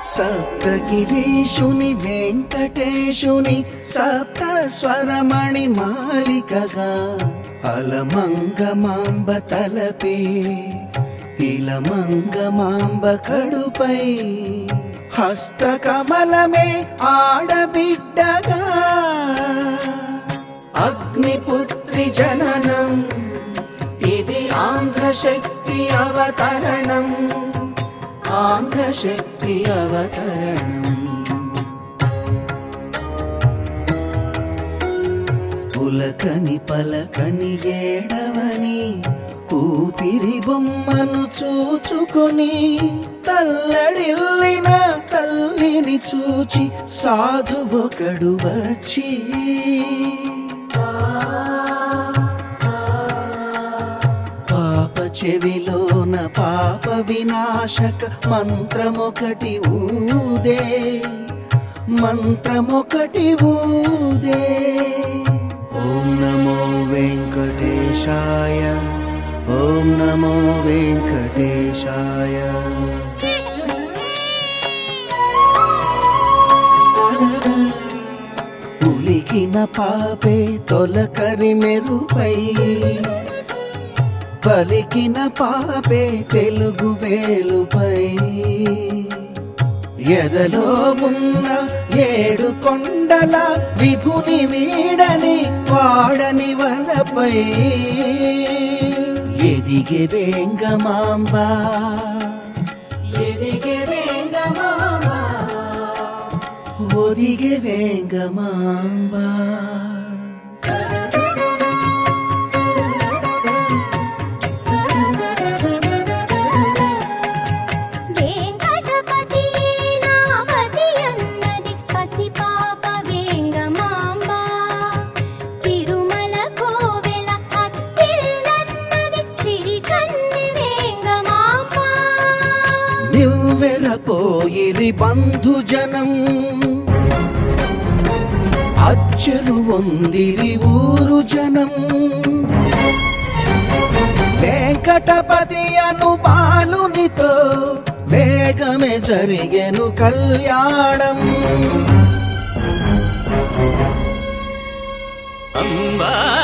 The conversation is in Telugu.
సప్తగిరీషుని వెంకటేశుని సప్త స్వరమణి మాలికగా అలమంగమాంబ తలపే ఇలమంగమాంబ కడుపై హస్తకమలమే ఆడబిడ్డగా అగ్నిపుత్రి జననం ఇది ఆంధ్రశక్తి అవతరణం ఆంధ్రశక్తి అవతరణం పులకని పలకని ఏడవని ఊపిరి బొమ్మను చూచుకొని తల్లడిల్లిన తల్లిని చూచి సాధువొకడు వచ్చి పాప చెవిలోన పాప వినాశక మంత్రమొకటి ఊదే మంత్రమొకటి ఊదే ఓం నమో వెంకటేశాయ ఓం నమో వెంకటేశాయ ఉలికిన పాపే తొలకరి మెరుపై పలికిన పాపే తెలుగు వేలుపై ఎదలో ఉన్న ఏడు కొండల విభుని వీడని వాడని వలపై ఎదిగే వేంగమాంబ ఎదిగే వేంగమామ ఒదిగే వేంగమాంబ వెంకటపతి నావతి అన్నది పసిపాప వేంగమాంబ తిరుమల కోవెల అత్తిల్లన్నది సిరికన్నె వేంగమాంబ నివ్వెరపోయిరి బంధుజనం అచ్చరు వందిరి ఊరు జనం వెంకటపతి అను బాలునితో వేగమే జరిగెను కళ్యాణం అంబా